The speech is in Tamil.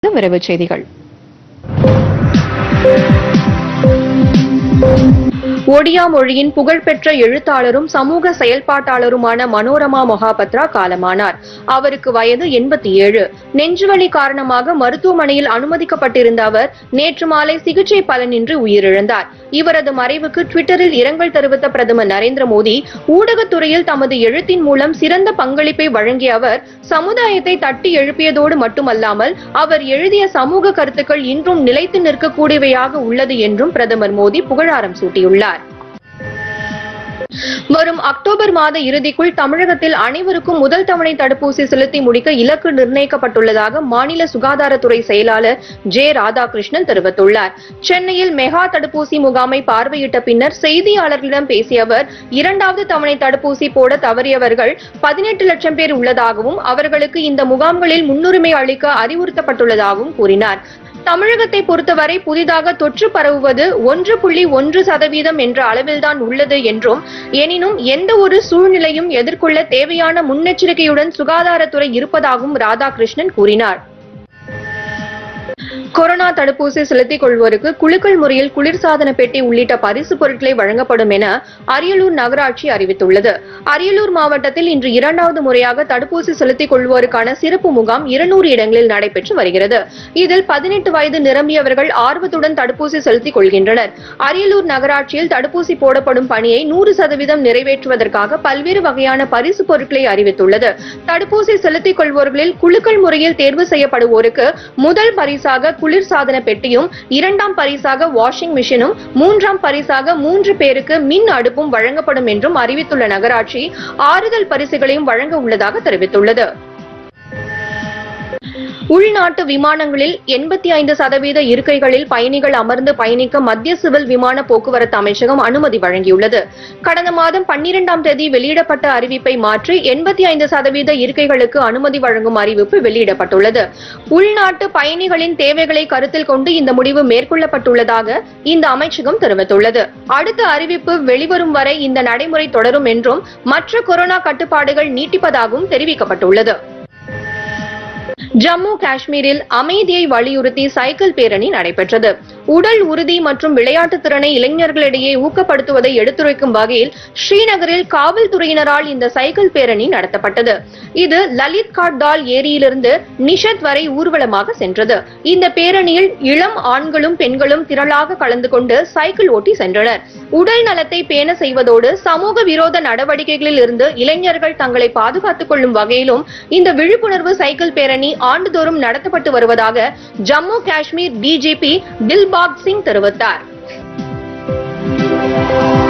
விரைவுச் செய்திகள் ஒடியா மொழியின் புகழ்பெற்ற எழுத்தாளரும் சமூக செயல்பாட்டாளருமான மனோரமா மொஹாபத்ரா காலமானார் அவருக்கு வயது எண்பத்தி ஏழு நெஞ்சுவலி காரணமாக மருத்துவமனையில் அனுமதிக்கப்பட்டிருந்த அவர் நேற்று மாலை சிகிச்சை பலனின்றி உயிரிழந்தார் இவரது மறைவுக்கு ட்விட்டரில் இரங்கல் தெரிவித்த பிரதமர் நரேந்திர மோடி ஊடகத்துறையில் தமது எழுத்தின் மூலம் சிறந்த பங்களிப்பை வழங்கிய அவர் சமுதாயத்தை தட்டி எழுப்பியதோடு மட்டுமல்லாமல் அவர் எழுதிய சமூக கருத்துக்கள் இன்றும் நிலைத்து நிற்கக்கூடியவையாக உள்ளது என்றும் பிரதமர் மோடி புகழாரம் சூட்டியுள்ளார் வரும் அக்டோபர் மாத இறுதிக்குள் தமிழகத்தில் அனைவருக்கும் முதல் தவணை தடுப்பூசி செலுத்தி முடிக்க இலக்கு நிர்ணயிக்கப்பட்டுள்ளதாக மாநில சுகாதாரத்துறை செயலாளர் ஜே ராதாகிருஷ்ணன் தெரிவித்துள்ளார் சென்னையில் மெகா தடுப்பூசி முகாமை பார்வையிட்ட பின்னர் செய்தியாளர்களிடம் பேசிய அவர் இரண்டாவது தவணை தடுப்பூசி போட தவறியவர்கள் பதினெட்டு லட்சம் பேர் உள்ளதாகவும் அவர்களுக்கு இந்த முகாம்களில் முன்னுரிமை அளிக்க அறிவுறுத்தப்பட்டுள்ளதாகவும் கூறினார் தமிழகத்தை பொறுத்தவரை புதிதாக தொற்று பரவுவது ஒன்று புள்ளி ஒன்று சதவீதம் என்ற அளவில்தான் உள்ளது என்றும் எனினும் எந்த ஒரு சூழ்நிலையும் எதிர்கொள்ள தேவையான முன்னெச்சரிக்கையுடன் சுகாதாரத்துறை இருப்பதாகவும் ராதாகிருஷ்ணன் கூறினார் கொரோனா தடுப்பூசி செலுத்திக் கொள்வோருக்கு குலுக்கல் முறையில் குளிர்சாதன பெட்டி உள்ளிட்ட பரிசு பொருட்களை வழங்கப்படும் என அரியலூர் நகராட்சி அறிவித்துள்ளது அரியலூர் மாவட்டத்தில் இன்று இரண்டாவது முறையாக தடுப்பூசி செலுத்திக் கொள்வோருக்கான சிறப்பு முகாம் இருநூறு இடங்களில் நடைபெற்று வருகிறது இதில் பதினெட்டு வயது நிரம்பியவர்கள் ஆர்வத்துடன் தடுப்பூசி செலுத்திக் கொள்கின்றனர் அரியலூர் நகராட்சியில் தடுப்பூசி போடப்படும் பணியை நூறு சதவீதம் நிறைவேற்றுவதற்காக பல்வேறு வகையான பரிசு பொருட்களை அறிவித்துள்ளது தடுப்பூசி செலுத்திக் கொள்வோர்களில் குலுக்கல் முறையில் தேர்வு செய்யப்படுவோருக்கு முதல் பரிசாக குளிர்சாதன பெட்டியும் இரண்டாம் பரிசாக வாஷிங் மிஷினும் மூன்றாம் பரிசாக மூன்று பேருக்கு மின் அடுப்பும் வழங்கப்படும் என்றும் அறிவித்துள்ள நகராட்சி ஆறுதல் பரிசுகளையும் வழங்க உள்ளதாக தெரிவித்துள்ளது உள்நாட்டு விமானங்களில் எண்பத்தி ஐந்து சதவீத இருக்கைகளில் பயணிகள் அமர்ந்து பயணிக்க மத்திய சிவில் விமான போக்குவரத்து அமைச்சகம் அனுமதி வழங்கியுள்ளது கடந்த மாதம் பன்னிரெண்டாம் தேதி வெளியிடப்பட்ட அறிவிப்பை மாற்றி எண்பத்தி ஐந்து சதவீத இருக்கைகளுக்கு அனுமதி வழங்கும் அறிவிப்பு வெளியிடப்பட்டுள்ளது உள்நாட்டு பயணிகளின் தேவைகளை கருத்தில் கொண்டு இந்த முடிவு மேற்கொள்ளப்பட்டுள்ளதாக இந்த அமைச்சகம் தெரிவித்துள்ளது அடுத்த அறிவிப்பு வெளிவரும் வரை இந்த நடைமுறை தொடரும் என்றும் மற்ற கொரோனா கட்டுப்பாடுகள் நீட்டிப்பதாகவும் தெரிவிக்கப்பட்டுள்ளது ஜம்மு காஷ்மீரில் அமைதியை வலியுறுத்தி சைக்கிள் பேரணி நடைபெற்றது உடல் உறுதி மற்றும் விளையாட்டு திறனை இளைஞர்களிடையே ஊக்கப்படுத்துவதை எடுத்துரைக்கும் வகையில் ஸ்ரீநகரில் காவல்துறையினரால் இந்த சைக்கிள் பேரணி நடத்தப்பட்டது இது லலித் காட்தால் ஏரியிலிருந்து நிஷத் வரை ஊர்வலமாக சென்றது இந்த பேரணியில் இளம் ஆண்களும் பெண்களும் திரளாக கலந்து கொண்டு சைக்கிள் ஓட்டி சென்றனர் உடல் நலத்தை பேண செய்வதோடு சமூக விரோத நடவடிக்கைகளில் இருந்து இளைஞர்கள் தங்களை பாதுகாத்துக் கொள்ளும் வகையிலும் இந்த விழிப்புணர்வு சைக்கிள் பேரணி ஆண்டுதோறும் நடத்தப்பட்டு வருவதாக ஜம்மு காஷ்மீர் டிஜிபி தில்பாக் சிங் தெரிவித்தார்